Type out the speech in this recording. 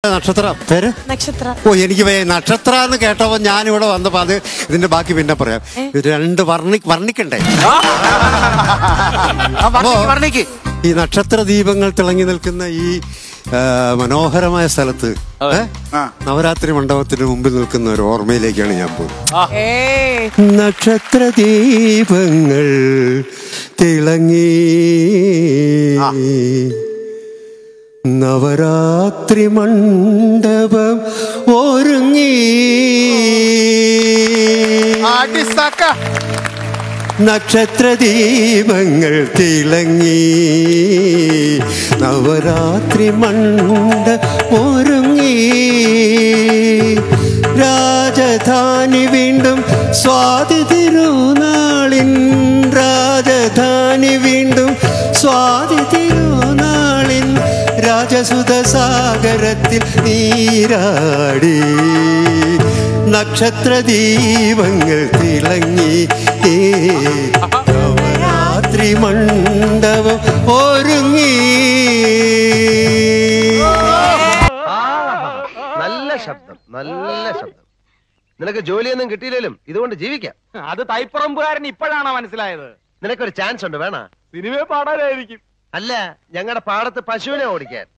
നക്ഷത്ര പേര് നക്ഷത്ര ഓ എനിക്ക് വേ- നക്ഷത്ര എന്ന് കേട്ടപ്പോ ഞാൻ ഇവിടെ വന്നപ്പോ അത് ഇതിന്റെ ബാക്കി പിന്നെ പറയാം ഇത് രണ്ട് വർണ്ണി വർണ്ണിക്കണ്ടേ അപ്പോ പറഞ്ഞേക്ക് ഈ നക്ഷത്ര ദീപങ്ങൾ തിളങ്ങി നിൽക്കുന്ന ഈ ആ, മനോഹരമായ സ്ഥലത്ത് ഏ? നവരാത്രി മണ്ഡപത്തിന് മുമ്പിൽ നിൽക്കുന്ന ഒരു ഓർമ്മയിലേക്കാണ് ഞാൻ പോകുന്നത് ഏ നക്ഷത്ര ദീപങ്ങൾ തിളങ്ങി നവരാത്രി മണ്ഡപം ഒരുങ്ങി നക്ഷത്ര ദീപങ്ങൾ തിളങ്ങി നവരാത്രി മണ്ഡ ഒരുങ്ങി രാജധാനി വീണ്ടും സ്വാതി തിരുനാളിൻ രാജധാനി വീണ്ടും സ്വാതി തിരുനാളിൻ രാജസുത സാഗരത്തിൽ നീരാടി നക്ഷത്ര ദീപങ്ങൾ തിളങ്ങി ഏ, നവരാത്രി മണ്ഡപം ഒരുങ്ങി നല്ല ശബ്ദം നല്ല ശബ്ദം നിനക്ക് ജോലിയൊന്നും കിട്ടിയില്ലേലും ഇതുകൊണ്ട് ജീവിക്കാം അത് തൈപ്പറമ്പുകാരൻ ഇപ്പോഴാണ് മനസ്സിലായത് നിനക്കൊരു ചാൻസ് ഉണ്ട് വേണ സിനിമയെ പാടാനായിരിക്കും അല്ല ഞങ്ങളുടെ പാടത്ത് പശുവിനെ ഓടിക്കാൻ